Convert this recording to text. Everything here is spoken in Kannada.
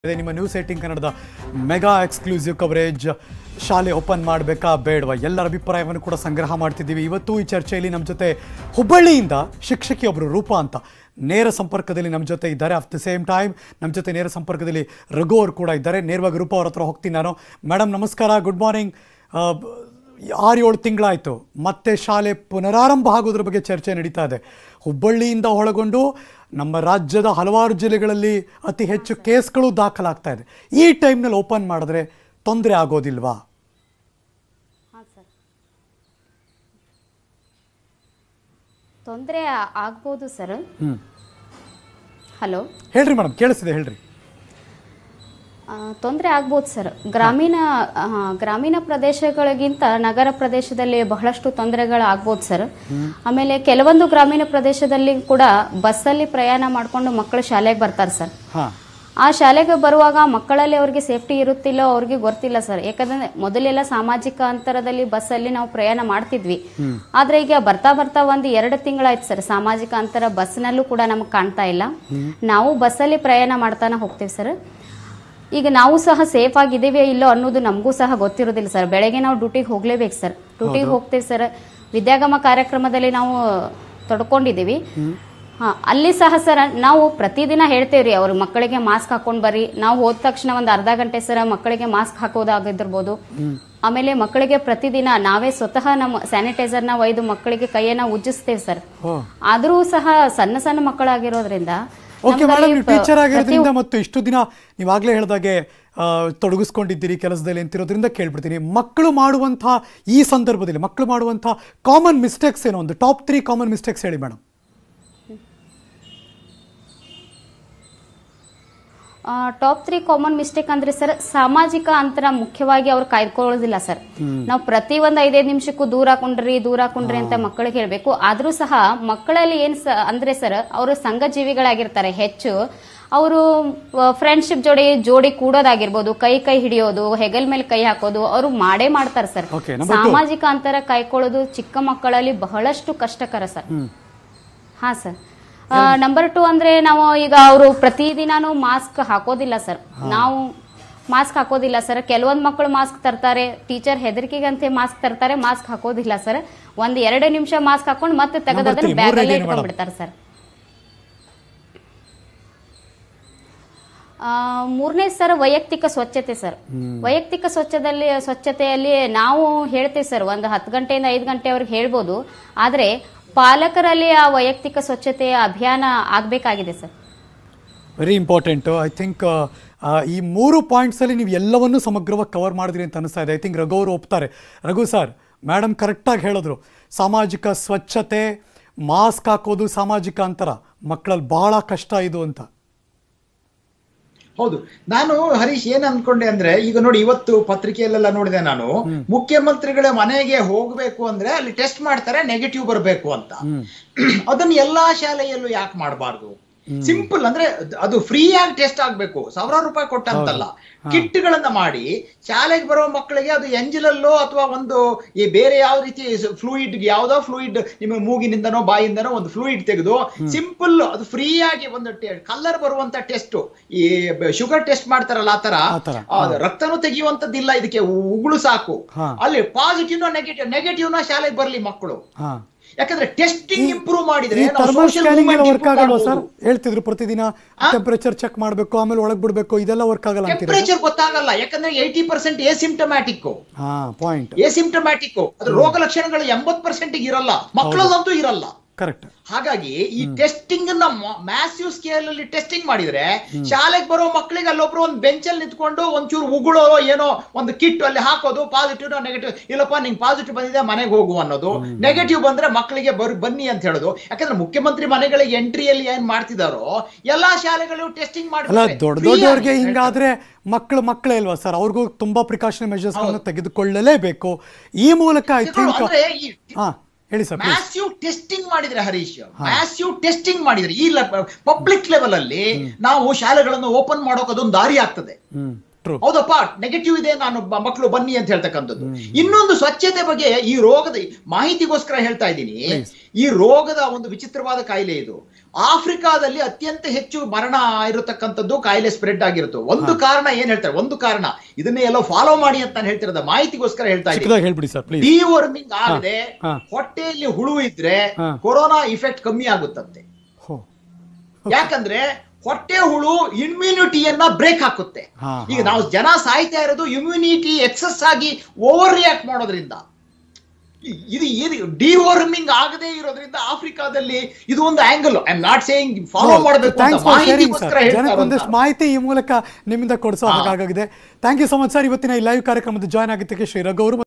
ಇದೆ ನಿಮ್ಮ ನ್ಯೂಸ್ ಏಟಿಂಗ್ ಕನ್ನಡದ ಮೆಗಾ ಎಕ್ಸ್ಕ್ಲೂಸಿವ್ ಕವರೇಜ್ ಶಾಲೆ ಓಪನ್ ಮಾಡಬೇಕಾ ಬೇಡವಾ ಎಲ್ಲರ ಅಭಿಪ್ರಾಯವನ್ನು ಕೂಡ ಸಂಗ್ರಹ ಮಾಡ್ತಿದ್ದೀವಿ ಇವತ್ತು ಈ ಚರ್ಚೆಯಲ್ಲಿ ನಮ್ಮ ಜೊತೆ ಹುಬ್ಬಳ್ಳಿಯಿಂದ ಶಿಕ್ಷಕಿಯೊಬ್ಬರು ರೂಪ ಅಂತ ನೇರ ಸಂಪರ್ಕದಲ್ಲಿ ನಮ್ಮ ಜೊತೆ ಇದ್ದಾರೆ ಅಟ್ ದ ಸೇಮ್ ಟೈಮ್ ನಮ್ಮ ಜೊತೆ ನೇರ ಸಂಪರ್ಕದಲ್ಲಿ ರಘು ಅವರು ಕೂಡ ಇದ್ದಾರೆ ನೇರವಾಗಿ ರೂಪ ಅವ್ರ ಹತ್ರ ಹೋಗ್ತೀನಿ ನಾನು ಮೇಡಮ್ ನಮಸ್ಕಾರ ಗುಡ್ ಮಾರ್ನಿಂಗ್ ಆರು ಏಳು ತಿಂಗಳಾಯಿತು ಮತ್ತೆ ಶಾಲೆ ಪುನರಾರಂಭ ಆಗೋದ್ರ ಬಗ್ಗೆ ಚರ್ಚೆ ನಡೀತಾ ಇದೆ ಹುಬ್ಬಳ್ಳಿಯಿಂದ ಒಳಗೊಂಡು ನಮ್ಮ ರಾಜ್ಯದ ಹಲವಾರು ಜಿಲ್ಲೆಗಳಲ್ಲಿ ಅತಿ ಹೆಚ್ಚು ಕೇಸ್ಗಳು ದಾಖಲಾಗ್ತಾ ಇದೆ ಈ ಟೈಮ್ನಲ್ಲಿ ಓಪನ್ ಮಾಡಿದ್ರೆ ತೊಂದರೆ ಆಗೋದಿಲ್ವಾ ಹಾಂ ಸರ್ ತೊಂದರೆ ಆಗ್ಬೋದು ಸರ್ ಹ್ಞೂ ಹಲೋ ಹೇಳ್ರಿ ಮೇಡಮ್ ಕೇಳಿಸ್ತಿದೆ ಹೇಳ್ರಿ ತೊಂದರೆ ಆಗ್ಬೋದು ಸರ್ ಗ್ರಾಮೀಣ ಆ, ಗ್ರಾಮೀಣ ಪ್ರದೇಶಗಳಿಗಿಂತ ನಗರ ಪ್ರದೇಶದಲ್ಲಿ ಬಹಳಷ್ಟು ತೊಂದರೆಗಳು ಆಗ್ಬೋದು ಸರ್ ಆಮೇಲೆ ಕೆಲವೊಂದು ಗ್ರಾಮೀಣ ಪ್ರದೇಶದಲ್ಲಿ ಕೂಡ ಬಸ್ಸಲ್ಲಿ ಪ್ರಯಾಣ ಮಾಡಿಕೊಂಡು ಮಕ್ಕಳು ಶಾಲೆಗೆ ಬರ್ತಾರೆ ಸರ್ ಹಾಂ ಆ ಶಾಲೆಗೆ ಬರುವಾಗ ಮಕ್ಕಳಲ್ಲಿ ಅವ್ರಿಗೆ ಸೇಫ್ಟಿ ಇರುತ್ತಿಲ್ಲೋ ಅವ್ರಿಗೆ ಗೊತ್ತಿಲ್ಲ ಸರ್ ಯಾಕಂದ್ರೆ ಮೊದಲೆಲ್ಲ ಸಾಮಾಜಿಕ ಅಂತರದಲ್ಲಿ ಬಸ್ಸಲ್ಲಿ ನಾವು ಪ್ರಯಾಣ ಮಾಡ್ತಿದ್ವಿ ಆದ್ರೆ ಈಗ ಬರ್ತಾ ಬರ್ತಾ ಒಂದು ಎರಡು ತಿಂಗಳಾಯ್ತು ಸರ್ ಸಾಮಾಜಿಕ ಅಂತರ ಬಸ್ನಲ್ಲೂ ಕೂಡ ನಮಗೆ ಕಾಣ್ತಾ ಇಲ್ಲ ನಾವು ಬಸ್ಸಲ್ಲಿ ಪ್ರಯಾಣ ಮಾಡ್ತಾನೆ ಹೋಗ್ತೀವಿ ಸರ್ ಈಗ ನಾವು ಸಹ ಸೇಫ್ ಆಗಿದ್ದೀವಿ ಇಲ್ಲೋ ಅನ್ನೋದು ನಮಗೂ ಸಹ ಗೊತ್ತಿರೋದಿಲ್ಲ ಸರ್ ಬೆಳಗ್ಗೆ ನಾವು ಡ್ಯೂಟಿಗೆ ಹೋಗ್ಲೇಬೇಕು ಸರ್ ಡ್ಯೂಟಿಗೆ ಹೋಗ್ತೀವಿ ಸರ್ ವಿದ್ಯಾಗಮ ಕಾರ್ಯಕ್ರಮದಲ್ಲಿ ನಾವು ತೊಡ್ಕೊಂಡಿದ್ದೀವಿ ಹಾ ಅಲ್ಲಿ ಸಹ ಸರ್ ನಾವು ಪ್ರತಿದಿನ ಹೇಳ್ತೇವ್ರಿ ಅವ್ರ ಮಕ್ಕಳಿಗೆ ಮಾಸ್ಕ್ ಹಾಕೊಂಡ್ ಬರ್ರಿ ನಾವು ಹೋದ ತಕ್ಷಣ ಒಂದು ಅರ್ಧ ಗಂಟೆ ಸರ್ ಮಕ್ಕಳಿಗೆ ಮಾಸ್ಕ್ ಹಾಕೋದಾಗಿರ್ಬೋದು ಆಮೇಲೆ ಮಕ್ಕಳಿಗೆ ಪ್ರತಿದಿನ ನಾವೇ ಸ್ವತಃ ನಮ್ಮ ಸ್ಯಾನಿಟೈಸರ್ನ ಒಯ್ದು ಮಕ್ಕಳಿಗೆ ಕೈಯನ್ನ ಉಜ್ಜಿಸ್ತೇವೆ ಸರ್ ಓ ಆದರೂ ಸಹ ಸಣ್ಣ ಸಣ್ಣ ಮಕ್ಕಳಾಗಿರೋದ್ರಿಂದ ಓಕೆ ಮೇಡಮ್ ನಮ್ಮಲ್ಲಿ ನೀವು ಪ್ರ- ಟೀಚರ್ ಆಗಿರೋದ್ರಿಂದ ಪ್ರತಿ- ಮತ್ತು ಇಷ್ಟು ದಿನ ನೀವಾಗಲೇ ಹೇಳಿದಾಗೆ ಆ, ತೊಡಗಿಸ್ಕೊಂಡಿದ್ದೀರಿ ಕೆಲಸದಲ್ಲಿ ಅಂತಿರೋದ್ರಿಂದ ಕೇಳ್ಬಿಡ್ತೀನಿ ಮಕ್ಕಳು ಮಾಡುವಂಥ ಈ ಸಂದರ್ಭದಲ್ಲಿ ಮಕ್ಕಳು ಮಾಡುವಂಥ ಕಾಮನ್ ಮಿಸ್ಟೇಕ್ಸ್ ಏನೋ ಒಂದು ಟಾಪ್ ತ್ರೀ ಕಾಮನ್ ಮಿಸ್ಟೇಕ್ಸ್ ಹೇಳಿ madam top three common mistake ಅಂದ್ರೆ ಸರ್ ಸಾಮಾಜಿಕ ಅಂತರ ಮುಖ್ಯವಾಗಿ ಅವ್ರು ಕಾಯ್ಕೊಳ್ಳೋದಿಲ್ಲ ಸರ್ ನಾವು ಪ್ರತಿ ಒಂದ್ ಐದೈದು ನಿಮಿಷಕ್ಕೂ ದೂರ ಹಾಕೊಂಡ್ರಿ ದೂರ ಹಾಕೊಂಡ್ರಿ ಅಂತ ಮಕ್ಕಳಿಗೆ ಹೇಳ್ಬೇಕು ಆದ್ರೂ ಸಹ ಮಕ್ಕಳಲ್ಲಿ ಏನ್ ಸ ಅಂದ್ರೆ ಸರ್ ಅವರು ಸಂಘ ಜೀವಿಗಳಾಗಿರ್ತಾರೆ ಹೆಚ್ಚು ಅವರು ಫ್ರೆಂಡ್ಶಿಪ್ ಜೋಡಿ ಜೋಡಿ ಕೂಡೋದಾಗಿರ್ಬೋದು ಕೈ ಕೈ ಹಿಡಿಯೋದು ಹೆಗಲ್ ಮೇಲೆ ಕೈ ಹಾಕೋದು ಅವರು ಮಾಡೇ ಮಾಡ್ತಾರೆ ಸರ್ Okay, number two. ಸಾಮಾಜಿಕ ಅಂತರ ಕಾಯ್ಕೊಳ್ಳೋದು ಚಿಕ್ಕ ಮಕ್ಕಳಲ್ಲಿ ಬಹಳಷ್ಟು ಕಷ್ಟಕರ ಸರ್ ಹಾ ಸರ್ ನಂಬರ್ ಟು ಅಂದ್ರೆ ನಾವು ಈಗ ಅವರು ಪ್ರತಿದಿನಾನು ಮಾಸ್ಕ್ ಹಾಕೋದಿಲ್ಲ ಸರ್ ನಾವು ಮಾಸ್ಕ್ ಹಾಕೋದಿಲ್ಲ ಸರ್ ಕೆಲವೊಂದು ಮಕ್ಕಳು ಮಾಸ್ಕ್ ತರ್ತಾರೆ ಟೀಚರ್ ಹೆದರಿಕೆಗಂತೆ ಮಾಸ್ಕ್ ತರ್ತಾರೆ ಮಾಸ್ಕ್ ಹಾಕೋದಿಲ್ಲ ಸರ್ ಒಂದ್ ಎರಡು ನಿಮಿಷ ಮಾಸ್ಕ್ ಹಾಕೊಂಡು ಮತ್ತೆ ತೆಗೆದು Number ಅದನ್ನ three, ಬ್ಯಾಗ್ ಅಲ್ಲೇ ಮೂರನೇದು ಏನು ಇಟ್ಕೊಂಡ್ಬಿಡ್ತಾರೆ ಸರ್ ಮೂರನೇ ಸರ್ ವೈಯಕ್ತಿಕ ಸ್ವಚ್ಛತೆ ಸರ್ ವೈಯಕ್ತಿಕ ಸ್ವಚ್ಛದಲ್ಲಿ ಸ್ವಚ್ಛತೆಯಲ್ಲಿ ನಾವು ಹೇಳ್ತೇವೆ ಸರ್ ಒಂದು ಹತ್ತು ಗಂಟೆಯಿಂದ ಐದು ಗಂಟೆವರೆಗೆ ಹೇಳ್ಬೋದು ಆದ್ರೆ ಪಾಲಕರಲ್ಲಿ ಆ ವೈಯಕ್ತಿಕ ಸ್ವಚ್ಛತೆಯ ಅಭಿಯಾನ ಆಗ್ಬೇಕಾಗಿದೆ sir very important I think ಈ ಮೂರು ಪಾಯಿಂಟ್ಸಲ್ಲಿ ನೀವು ಎಲ್ಲವನ್ನೂ ಸಮಗ್ರವಾಗಿ ಕವರ್ ಮಾಡಿದ್ರಿ ಅಂತ ಅನಿಸ್ತಾ ಇದೆ ಐ ಥಿಂಕ್ ರಘು ಅವರು ಒಪ್ತಾರೆ ರಘು ಸರ್ ಮೇಡಮ್ ಕರೆಕ್ಟಾಗಿ ಹೇಳಿದ್ರು ಸಾಮಾಜಿಕ ಸ್ವಚ್ಛತೆ ಮಾಸ್ಕ್ ಹಾಕೋದು ಸಾಮಾಜಿಕ ಅಂತರ ಮಕ್ಕಳಲ್ಲಿ ಬಹಳ ಕಷ್ಟ ಇದು ಅಂತ ಹೌದು ನಾನು ಹರೀಶ್ ಏನ್ ಅನ್ಕೊಂಡೆ ಅಂದ್ರೆ ಈಗ ನೋಡಿ ಇವತ್ತು ಪತ್ರಿಕೆಯಲ್ಲೆಲ್ಲ ನೋಡಿದೆ ನಾನು ಮುಖ್ಯಮಂತ್ರಿಗಳ ಮನೆಗೆ ಹೋಗ್ಬೇಕು ಅಂದ್ರೆ ಅಲ್ಲಿ ಟೆಸ್ಟ್ ಮಾಡ್ತಾರೆ ನೆಗೆಟಿವ್ ಬರಬೇಕು ಅಂತ ಅದನ್ನ ಎಲ್ಲಾ ಶಾಲೆಯಲ್ಲೂ ಯಾಕೆ ಮಾಡಬಾರ್ದು ಸಿಂಪಲ್ ಅಂದ್ರೆ ಅದ್- ಅದು ಫ್ರೀ ಆಗಿ ಟೆಸ್ಟ್ ಆಗ್ಬೇಕು ಸಾವಿರಾರು ರೂಪಾಯಿ ಕೊಟ್ಟಂತಲ್ಲ ಕಿಟ್ ಗಳನ್ನ ಮಾಡಿ ಶಾಲೆಗೆ ಬರೋ ಮಕ್ಕಳಿಗೆ ಅದು ಎಂಜಿಲಲ್ಲೋ ಅಥವಾ ಒಂದು ಈ ಬೇರೆ ಯಾವ ರೀತಿ ಫ್ಲೂಯಿಡ್ ಯಾವ್ದೋ ಫ್ಲೂಯಿಡ್ ನಿಮ್ಮ ಮೂಗಿನಿಂದನೋ ಬಾಯಿಂದನೋ ಒಂದು ಫ್ಲೂಯಿಡ್ ತೆಗೆದು ಸಿಂಪಲ್ ಅದು ಫ್ರೀ ಆಗಿ ಒಂದು ಕಲರ್ ಬರುವಂತ ಟೆಸ್ಟ್ ಈ ಶುಗರ್ ಟೆಸ್ಟ್ ಮಾಡ್ತಾರಲ್ಲ ಆ ತರ ಆ ಥರ, ಆ, ರಕ್ತನೂ ತೆಗೆಯುವಂತದ್ದಿಲ್ಲ ಇದಕ್ಕೆ ಉಗುಳು ಸಾಕು ಹಾ. ಅಲ್ಲಿ ಪಾಸಿಟಿವ್ ನೆಗೆಟಿವ್ ನೆಗೆಟಿವ್ ನ ಶಾಲೆಗೆ ಬರ್ಲಿ ಮಕ್ಕಳು ಹಾಂ ಯಾಕಂದ್ರೆ ಟೆಸ್ಟಿಂಗ್ ಇಂಪ್ರೂವ್ ಮಾಡಿದ್ರೆ ಈ ನಾವು ಥರ್ಮಲ್ social ಸ್ಕ್ಯಾನಿಂಗ್ ಎಲ್ಲ movement ವರ್ಕ್ ಆಗಲ್ವಾ improve ಸರ್ ಮಾಡ್ಬೋದು. ಹೇಳ್ತಿದ್ರು ಪ್ರತಿದಿನ ಟೆಂಪರೇಚರ್ ಚೆಕ್ ಮಾಡಬೇಕು ಆಮೇಲೆ ಒಳಗೆ ಬಿಡಬೇಕು ಇದೆಲ್ಲ ವರ್ಕ್ ಆಗಲ್ಲ ಅಂತೀರಾ ಟೆಂಪರೇಚರ್ ಗೊತ್ತಾಗಲ್ಲ ಯಾಕಂದ್ರೆ ಏಯ್ಟಿ ಪರ್ಸೆಂಟ್ ಎಸಿಂಟಮ್ಯಾಟಿಕ್ ಹಾಂ ಪಾಯಿಂಟ್ ಎಸಿಂಟಮ್ಯಾಟಿಕ್ ಅದು ರೋಗ ಲಕ್ಷಣಗಳು ಎಂಬತ್ ಪರ್ಸೆಂಟ್ ಇರಲ್ಲ ಮಕ್ಕಳಲ್ಲಂತೂ ಇರಲ್ಲ ಕರೆಕ್ಟ್ ಹಾಗಾಗಿ ಈ ಟೆಸ್ಟಿಂಗ್ ನ ಮ್ಯಾಸಿವ್ ಸ್ಕೇಲ್ ಅಲ್ಲಿ ಟೆಸ್ಟಿಂಗ್ ಮಾಡಿದ್ರೆ ಶಾಲೆಗೆ ಬರೋ ಮಕ್ಕಳಿಗೆ ಅಲ್ಲೊಬ್ರು ಒಂದು ಬೆಂಚಲ್ಲಿ ನಿಂತ್ಕೊಂಡು ಒಂಚೂರು ಉಗುಳೋ ಏನೋ ಒಂದು ಕಿಟ್ ಅಲ್ಲಿ ಹಾಕೋದು ಪಾಸಿಟಿವ್ ನೆಗೆಟಿವ್ ಇಲ್ಲಪ್ಪ ನಿಂಗೆ ಪಾಸಿಟಿವ್ ಬಂದಿದೆ ಮನೆಗೆ ಹೋಗು ಅನ್ನೋದು ನೆಗೆಟಿವ್ ಬಂದ್ರೆ ಮಕ್ಕಳಿಗೆ ಬರ್ ಬನ್ನಿ ಅಂತ ಹೇಳೋದು ಯಾಕಂದ್ರೆ ಮುಖ್ಯಮಂತ್ರಿ ಮನೆಗಳಿಗೆ ಎಂಟ್ರಿಯಲ್ಲಿ ಏನ್ ಮಾಡ್ತಿದಾರೋ ಎಲ್ಲಾ ಶಾಲೆಗಳು ಟೆಸ್ಟಿಂಗ್ ಅಲ್ಲ ದೊಡ್ಡ ದೊಡ್ಡವ್ರಿಗೆ ಹಿಂಗಾದ್ರೆ ಮಕ್ಕಳು ಮಕ್ಕಳೇ ಅಲ್ವಾ ಸರ್ ಅವ್ರಿಗೂ ತುಂಬಾ ಪ್ರಿಕಾಷನ್ ಮೆಜರ್ಸ್ ತೆಗೆದುಕೊಳ್ಳಲೇಬೇಕು ಈ ಮೂಲಕ ಐ ಥಿಂಕ್ ಅಂದ್ರೆ ಈ ಹಾ ಹೇಳಿ ಸರ್ ಪ್ಲೀಸ್ ಮ್ಯಾಸಿವ್ ಟೆಸ್ಟಿಂಗ್ ಮಾಡಿದ್ರೆ ಹರೀಶ್ ಮ್ಯಾಸಿವ್ ಟೆಸ್ಟಿಂಗ್ ಮಾಡಿದ್ರೆ ಈ ಪಬ್ಲಿಕ್ ಲೆವೆಲ್ ಅಲ್ಲಿ ನಾವು ಶಾಲೆಗಳನ್ನು ಓಪನ್ ಮಾಡೋಕೆ ಅದೊಂದು ದಾರಿ ಆಗ್ತದೆ ಹ್ಮ್ ಟ್ರೂ ಹೌದಪ್ಪ ನೆಗೆಟಿವ್ ಇದೆ ನಾನು ಬ- ಮಕ್ಕಳು ಬನ್ನಿ ಅಂತ ಹೇಳ್ತಕ್ಕಂಥದ್ದು ಇನ್ನೊಂದು ಸ್ವಚ್ಛತೆ ಬಗ್ಗೆ ಈ ರೋಗದ ಮಾಹಿತಿಗೋಸ್ಕರ ಹೇಳ್ತಾ ಇದ್ದೀನಿ ಈ ರೋಗದ ಒಂದು ವಿಚಿತ್ರವಾದ ಕಾಯಿಲೆ ಇದು ಆಫ್ರಿಕಾದಲ್ಲಿ ಅತ್ಯಂತ ಹೆಚ್ಚು ಮರಣ ಇರತಕ್ಕಂಥದ್ದು ಕಾಯಿಲೆ ಸ್ಪ್ರೆಡ್ ಆಗಿರುತ್ತೆ ಒಂದು ಕಾರಣ ಏನ್ ಹೇಳ್ತಾರೆ ಒಂದು ಕಾರಣ ಇದನ್ನೇ ಎಲ್ಲೋ ಫಾಲೋ ಮಾಡಿ ಅಂತ ನಾನು ಹೇಳ್ತಿರೋದ ಮಾಹಿತಿಗೋಸ್ಕರ ಹೇಳ್ತಾ ಇದ್ದೀನಿ ಚಿಕ್ಕದಾಗಿ ಹೇಳ್ಬಿಡಿ ಸರ್ ಪ್ಲೀಸ್ ಡಿವರ್ಮಿಂಗ್ ಆಗದೆ ಹಾ. ಹೊಟ್ಟೆಯಲ್ಲಿ ಹುಳು ಇದ್ರೆ ಹಾ. ಕೊರೋನಾ ಇಫೆಕ್ಟ್ ಕಮ್ಮಿ ಆಗುತ್ತಂತೆ ಹೋ ಯಾಕಂದ್ರೆ ಹೊಟ್ಟೆ ಹುಳು ಇಮ್ಯುನಿಟಿಯನ್ನ ಬ್ರೇಕ್ ಹಾಕುತ್ತೆ ಹಾ, ಈಗ ನಾವು ಜನ ಸಾಯ್ತಾ ಇರೋದು ಇಮ್ಯುನಿಟಿ ಎಕ್ಸಸ್ ಆಗಿ ಓವರ್ ರಿಯಾಕ್ಟ್ ಮಾಡೋದ್ರಿಂದ ಇ- ಇದು ಇದು ಡಿವರ್ಮಿಂಗ್ ಆಗದೆ ಇರೋದ್ರಿಂದ ಆಫ್ರಿಕಾದಲ್ಲಿ ಇದು ಒಂದು angle I am not saying follow ಮಾಡಬೇಕು ಅಂತ ಥ್ಯಾಂಕ್ಸ್ ಫಾರ್ ಶೇರಿಂಗ್ ಮಾಹಿತಿಗೋಸ್ಕರ ಸರ್ ಹೇಳ್ತಾ ಜನಕ್ಕೆ ಇರೋದು ಒಂದಿಷ್ಟು ಮಾಹಿತಿ ಈ ಮೂಲಕ ನಿಮ್ಮಿಂದ ಕೊಡಿಸೋ ಹಾಗಾಗಿದೆ thank you so much sir ಇವತ್ತಿನ ಈ ಲೈವ್ ಕಾರ್ಯಕ್ರಮದ ಜಾಯ್ನ್ ಆಗಿದ್ದಕ್ಕೆ ಶ್ರೀ ರಘು ಅವರು